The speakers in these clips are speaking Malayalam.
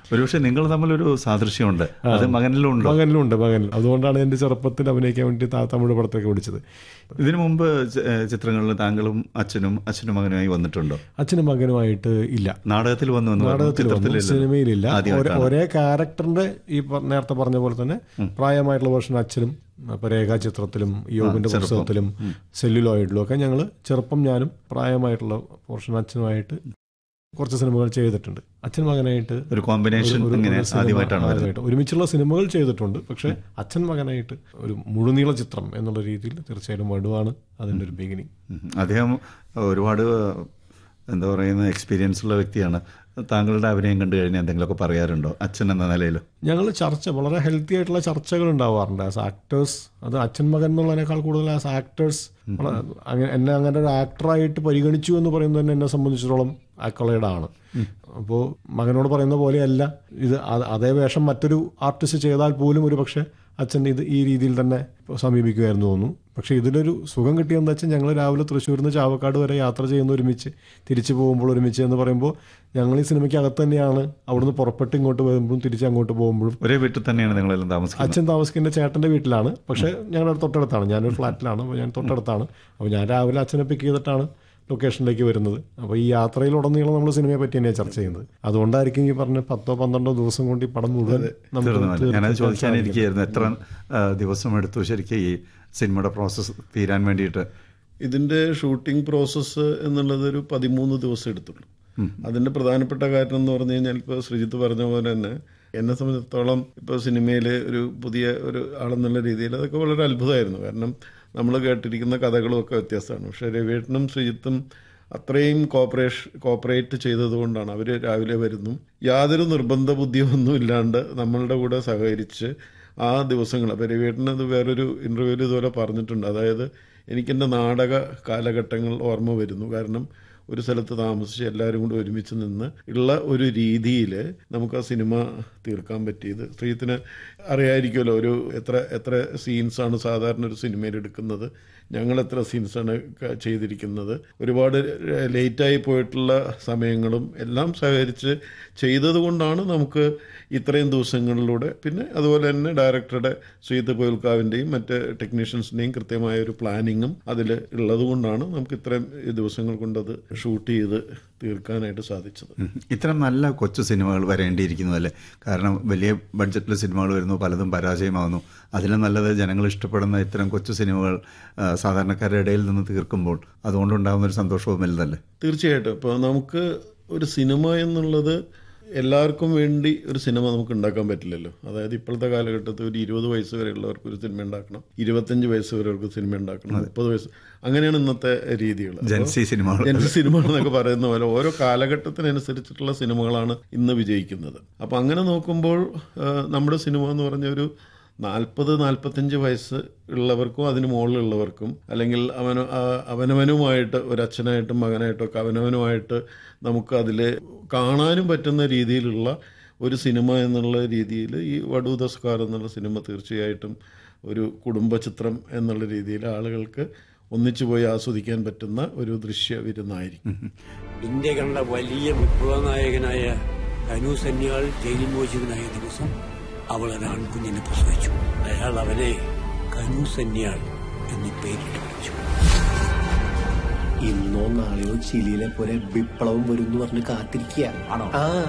ഒരുപക്ഷെ നിങ്ങൾ തമ്മിലൊരു സാദൃശ്യമുണ്ട് അത് മകനിലും ഉണ്ടോ മകനിലുണ്ട് മകനിൽ അതുകൊണ്ടാണ് എൻ്റെ ചെറുപ്പത്തിൽ അഭിനയിക്കാൻ വേണ്ടി ത- തമിഴ് പടത്തൊക്കെ വിളിച്ചത് ഇതിനു മുമ്പ് ച- ഏ, ചിത്രങ്ങളിൽ താങ്കളും അച്ഛനും അച്ഛനും മകനുമായി വന്നിട്ടുണ്ടോ അച്ഛനും മകനുമായിട്ട് ഇല്ല നാടകത്തിൽ വന്നു എന്ന് പറഞ്ഞു. നാടകത്തിൽ വന്നു ചിത്രത്തിലില്ല. സിനിമയിലില്ല ആദ്യമായിട്ടാണ്. ഒരേ- ഒരേ ക്യാരക്ടറിന്റെ ഈ പ- നേരത്തെ പറഞ്ഞ പോലെ തന്നെ പ്രായമായിട്ടുള്ള വേർഷൻ അച്ഛനും ഇപ്പൊ രേഖാചിത്രത്തിലും യോഗിന്റെ പുസ്തകത്തിലും സെല്ലുലോയിഡിലും ഒക്കെ ഞങ്ങൾ ചെറുപ്പം ഞാനും പ്രായമായിട്ടുള്ള പോർഷൻ അച്ഛനുമായിട്ട് കുറച്ച് സിനിമകൾ ചെയ്തിട്ടുണ്ട് അച്ഛൻ മകനായിട്ട് ഒരു കോമ്പിനേഷൻ ഒരു- ഇങ്ങനെ ഒരു സിനിമ ആദ്യമായിട്ടാണ് വരുന്നത് ആദ്യമായിട്ട്. ഒരുമിച്ചുള്ള സിനിമകൾ ചെയ്തിട്ടുണ്ട് പക്ഷെ അച്ഛൻ മകനായിട്ട് ഒരു മുഴുനീള ചിത്രം എന്നുള്ള രീതിയിൽ തീർച്ചയായിട്ടും വടുവാണ് അതിന്റെ ഒരു ബിഗിനിങ് ഉം. അദ്ദേഹം ഒരുപാട് എന്താ പറയുന്ന എക്സ്പീരിയൻസ് ഉള്ള വ്യക്തിയാണ് താങ്കളുടെ അഭിനയം കണ്ടു കഴിഞ്ഞാൽ എന്തെങ്കിലുമൊക്കെ പറയാറുണ്ടോ അച്ഛൻ എന്ന നിലയിൽ ഞങ്ങൾ ചർച്ച വളരെ ഹെൽത്തി ആയിട്ടുള്ള ചർച്ചകൾ ഉണ്ടാവാറുണ്ട് ആസ് ആക്ടേഴ്സ് അത് അച്ഛൻ മകൻ എന്നുള്ളതിനേക്കാൾ കൂടുതൽ ആസ് ആക്ടേഴ്സ് എന്നെ അങ്ങനെ ഒരു ആക്ടറായിട്ട് പരിഗണിച്ചു എന്ന് പറയുന്നത് തന്നെ എന്നെ സംബന്ധിച്ചിടത്തോളം ആക്കളേഡാണ് അപ്പോൾ മകനോട് പറയുന്ന പോലെയല്ല ഇത് അ- അതേ വേഷം മറ്റൊരു ആർട്ടിസ്റ്റ് ചെയ്താൽ പോലും ഒരു പക്ഷേ അച്ഛൻ ഇത് ഈ രീതിയിൽ തന്നെ സമീപിക്കുമായിരുന്നു തോന്നുന്നു പക്ഷേ ഇതിലൊരു സുഖം കിട്ടിയെന്ന് വെച്ചാൽ ഞങ്ങൾ രാവിലെ തൃശ്ശൂരിൽ നിന്ന് ചാവക്കാട് വരെ യാത്ര ചെയ്യുന്ന ഒരുമിച്ച് തിരിച്ചു പോകുമ്പോൾ ഒരുമിച്ച് എന്ന് പറയുമ്പോൾ ഞങ്ങൾ ഈ സിനിമയ്ക്ക് അകത്ത് തന്നെയാണ് അവിടുന്ന് പുറപ്പെട്ട് ഇങ്ങോട്ട് വരുമ്പോഴും തിരിച്ച് അങ്ങോട്ട് പോകുമ്പോഴും ഒരേ വീട്ടിൽ തന്നെയാണ് നിങ്ങളെല്ലാം താമസിക്കുന്നത് അച്ഛൻ താമസിക്കുന്ന ചേട്ടൻ്റെ വീട്ടിലാണ് പക്ഷേ ഞങ്ങളുടെ തൊട്ടടുത്താണ് ഞാനൊരു ഫ്ലാറ്റിലാണ് അപ്പോൾ ഞാൻ തൊട്ടടുത്താണ് അപ്പോൾ ഞാൻ രാവിലെ അച്ഛനെ പിക്ക് ചെയ്തിട്ടാണ് ലൊക്കേഷനിലേക്ക് വരുന്നത് അപ്പോൾ ഈ യാത്രയിലുടനീളം നമ്മൾ സിനിമയെ പറ്റി തന്നെയാണ് ചർച്ച ചെയ്യുന്നത് അതുകൊണ്ടായിരിക്കും ഈ പറഞ്ഞ പത്തോ പന്ത്രണ്ടോ ദിവസം കൊണ്ട് ഈ പടം മുഴുവൻ നമുക്ക് തീർന്നു ഞാനത് തീർക്കാൻ ചോദിക്കാനിരിക്കുകയായിരുന്നു എത്ര ആ, ദിവസം എടുത്തു ശരിക്കും ഈ സിനിമയുടെ പ്രോസസ്സ് തീരാൻ വേണ്ടിയിട്ട് ഇതിന്റെ ഷൂട്ടിംഗ് പ്രോസസ്സ് എന്നുള്ളത് ഒരു പതിമൂന്ന് ദിവസം എടുത്തുള്ളൂ അതിന്റെ പ്രധാനപ്പെട്ട കാരണം എന്ന് പറഞ്ഞു കഴിഞ്ഞാൽ ഇപ്പോൾ ശ്രീജിത്ത് പറഞ്ഞ പോലെ തന്നെ എന്നെ സംബന്ധിച്ചിടത്തോളം ഇപ്പോൾ സിനിമയിൽ ഒരു പുതിയ ഒരു ആളെന്നുള്ള രീതിയിൽ അതൊക്കെ വളരെ അത്ഭുതമായിരുന്നു കാരണം നമ്മൾ കേട്ടിരിക്കുന്ന കഥകളും ഒക്കെ വ്യത്യസ്തമാണ് പക്ഷേ രവിയേട്ടനും ശ്രീജിത്തും അത്രയും കോപ്പറേഷൻ കോപ്പറേറ്റ് ചെയ്തതുകൊണ്ടാണ് അവർ രാവിലെ വരുന്നു യാതൊരു നിർബന്ധ ബുദ്ധിയൊന്നും ഇല്ലാണ്ട് നമ്മളുടെ കൂടെ സഹകരിച്ച് ആ ദിവസങ്ങൾ അപ്പോൾ രവിയേട്ടൻ അത് വേറൊരു ഇൻ്റർവ്യൂവിൽ ഇതുപോലെ പറഞ്ഞിട്ടുണ്ട് അതായത് എനിക്കെൻ്റെ നാടക കാലഘട്ടങ്ങൾ ഓർമ്മ വരുന്നു കാരണം ഒരു സ്ഥലത്ത് താമസിച്ച് എല്ലാവരും കൂടി ഒരുമിച്ച് നിന്ന് ഉള്ള ഒരു രീതിയിൽ നമുക്ക് ആ സിനിമ തീർക്കാൻ പറ്റിയത് ശ്രീത്തിന് അറിയായിരിക്കുമല്ലോ ഒരു എത്ര എത്ര സീൻസാണ് സാധാരണ ഒരു സിനിമയിൽ എടുക്കുന്നത് ഞങ്ങൾ എത്ര സീൻസാണ് ക- ചെയ്തിരിക്കുന്നത് ഒരുപാട് ലേറ്റായി പോയിട്ടുള്ള സമയങ്ങളും എല്ലാം സഹകരിച്ച് ചെയ്തത് കൊണ്ടാണ് നമുക്ക് ഇത്രയും ദിവസങ്ങളിലൂടെ പിന്നെ അതുപോലെ തന്നെ ഡയറക്ടറുടെ ശ്രീത്ത് പോയൽക്കാവിൻ്റെയും മറ്റ് ടെക്നീഷ്യൻസിൻ്റെയും കൃത്യമായ ഒരു പ്ലാനിങ്ങും അതിൽ ഉള്ളത് കൊണ്ടാണ് നമുക്ക് ഇത്രയും ദിവസങ്ങൾ കൊണ്ടത് ഷൂട്ട് ചെയ്ത് തീർക്കാനായിട്ട് സാധിച്ചത് ഉം. ഇത്തരം നല്ല കൊച്ചു സിനിമകൾ വരേണ്ടിയിരിക്കുന്നതല്ലേ കാരണം വലിയ ബഡ്ജറ്റിലെ സിനിമകൾ വരുന്നു പലതും പരാജയമാകുന്നു അതിലും നല്ലത് ജനങ്ങൾ ഇഷ്ടപ്പെടുന്ന ഇത്തരം കൊച്ചു സിനിമകൾ ആ, സാധാരണക്കാരുടെ ഇടയിൽ നിന്ന് തീർക്കുമ്പോൾ അതുകൊണ്ടുണ്ടാകുന്ന ഒരു സന്തോഷവും വലുതല്ലേ തീർച്ചയായിട്ടും ഇപ്പോൾ നമുക്ക് ഒരു സിനിമ എന്നുള്ളത് എല്ലാവർക്കും വേണ്ടി ഒരു സിനിമ നമുക്ക് ഉണ്ടാക്കാൻ പറ്റില്ലല്ലോ അതായത് ഇപ്പോഴത്തെ കാലഘട്ടത്തിൽ ഒരു ഇരുപത് വയസ്സ് വരെയുള്ളവർക്ക് ഒരു സിനിമ ഉണ്ടാക്കണം ഇരുപത്തഞ്ച് വയസ്സ് വരെയുള്ളവർക്ക് സിനിമ ഉണ്ടാക്കണം മുപ്പത് വയസ്സ് അങ്ങനെയാണ് ഇന്നത്തെ രീതികൾ ജൻസി സിനിമകൾ ജനറൽ സിനിമകൾ എന്നൊക്കെ പറയുന്ന പോലെ ഓരോ കാലഘട്ടത്തിനനുസരിച്ചിട്ടുള്ള സിനിമകളാണ് ഇന്ന് വിജയിക്കുന്നത് അപ്പം അങ്ങനെ നോക്കുമ്പോൾ ആ, നമ്മുടെ സിനിമ എന്ന് പറഞ്ഞ ഒരു നാൽപ്പത് നാൽപ്പത്തഞ്ച് വയസ്സ് ഉള്ളവർക്കും അതിന് മുകളിലുള്ളവർക്കും അല്ലെങ്കിൽ അവന ആ, അവനവനുമായിട്ട് ഒരു അച്ഛനായിട്ടും മകനായിട്ടും ഒക്കെ അവനവനുമായിട്ട് നമുക്ക് അതിൽ കാണാനും പറ്റുന്ന രീതിയിലുള്ള ഒരു സിനിമ എന്നുള്ള രീതിയിൽ ഈ വടു ദസ്കാർ എന്നുള്ള സിനിമ തീർച്ചയായിട്ടും ഒരു കുടുംബ ചിത്രം എന്നുള്ള രീതിയിൽ ആളുകൾക്ക് ഒന്നിച്ചു പോയി ആസ്വദിക്കാൻ പറ്റുന്ന ഒരു ദൃശ്യ വിരുന്നായിരിക്കും ഇന്ത്യ കണ്ട വലിയ വിപ്ലവ നായകനായ കനു സന്യാൾ ജയിലിൽ മോചിതനായ ദിവസം അവൾ ഒരു ആൺകുഞ്ഞിനെ പ്രസവിച്ചു അയാൾ അവനെ കനു സന്യാൾ എന്ന് പേരിട്ട് വിളിച്ചു ഇന്നോ നാളെയോ ചിലിയിലെ പോലെ വിപ്ലവം വരും എന്ന് പറഞ്ഞ് കാത്തിരിക്കുക ആണോ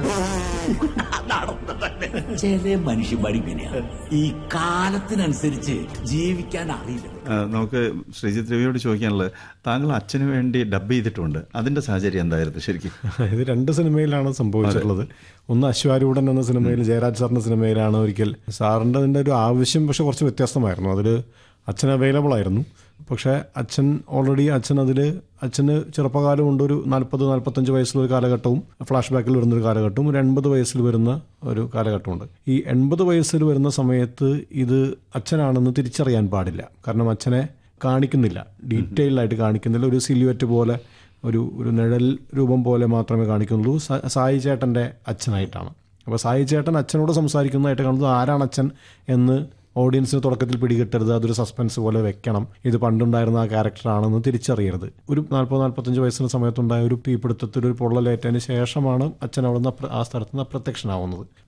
ചില മനുഷ്യന്മാർ ഇങ്ങനെയാ ഈ കാലത്തിനനുസരിച്ച് ജീവിക്കാൻ അറിയില്ല ആ, നമുക്ക് ശ്രീജിത്ത് രവിയോട് ചോദിക്കാനുള്ളത് താങ്കൾ അച്ഛന് വേണ്ടി ഡബ് ചെയ്തിട്ടുണ്ട് അതിന്റെ സാഹചര്യം എന്തായിരുന്നു ശരിക്കും ഇത് രണ്ട് സിനിമയിലാണ് സംഭവിച്ചിട്ടുള്ളത് ഒന്ന് അശ്വാരൂഢൻ എന്ന സിനിമയിൽ ജയരാജ് സാറിന്റെ സിനിമയിലാണ് ഒരിക്കൽ സാറിൻ്റെ അതിൻ്റെ ഒരു ആവശ്യം പക്ഷെ കുറച്ച് വ്യത്യസ്തമായിരുന്നു അതിൽ അച്ഛൻ അവൈലബിൾ ആയിരുന്നു പക്ഷേ അച്ഛൻ ഓൾറെഡി അച്ഛൻ അതിൽ അച്ഛന് ചെറുപ്പകാലം കൊണ്ട് ഒരു നാൽപ്പത് നാൽപ്പത്തഞ്ച് വയസ്സിലൊരു കാലഘട്ടവും ഫ്ലാഷ് ബാക്കിൽ വരുന്ന ഒരു കാലഘട്ടവും ഒരു എൺപത് വയസ്സിൽ വരുന്ന ഒരു കാലഘട്ടമുണ്ട് ഈ എൺപത് വയസ്സിൽ വരുന്ന സമയത്ത് ഇത് അച്ഛനാണെന്ന് തിരിച്ചറിയാൻ പാടില്ല കാരണം അച്ഛനെ കാണിക്കുന്നില്ല ഡീറ്റെയിൽ ആയിട്ട് കാണിക്കുന്നില്ല ഒരു സിലുവറ്റ് പോലെ ഒരു ഒരു നിഴൽ രൂപം പോലെ മാത്രമേ കാണിക്കുന്നുള്ളൂ സ- സായി ചേട്ടൻ്റെ അച്ഛനായിട്ടാണ് അപ്പോൾ സായി ചേട്ടൻ അച്ഛനോട് സംസാരിക്കുന്നതായിട്ട് കാണുന്നത് ആരാണ് അച്ഛൻ എന്ന് ഓഡിയൻസിന് തുടക്കത്തിൽ പിടികിട്ടരുത് അതൊരു സസ്പെൻസ് പോലെ വെക്കണം ഇത് പണ്ടുണ്ടായിരുന്ന ആ ക്യാരക്ടറാണെന്ന് തിരിച്ചറിയരുത് ഒരു നാൽപ്പത് നാൽപ്പത്തഞ്ച് വയസ്സിന് സമയത്തുണ്ടായ ഒരു തീപിടുത്തത്തിൽ ഒരു പൊള്ളലേറ്റതിന് ശേഷമാണ് അച്ഛൻ അവിടെ നിന്ന് ആ സ്ഥലത്ത് നിന്ന് അപ്രത്യക്ഷനാവുന്നത്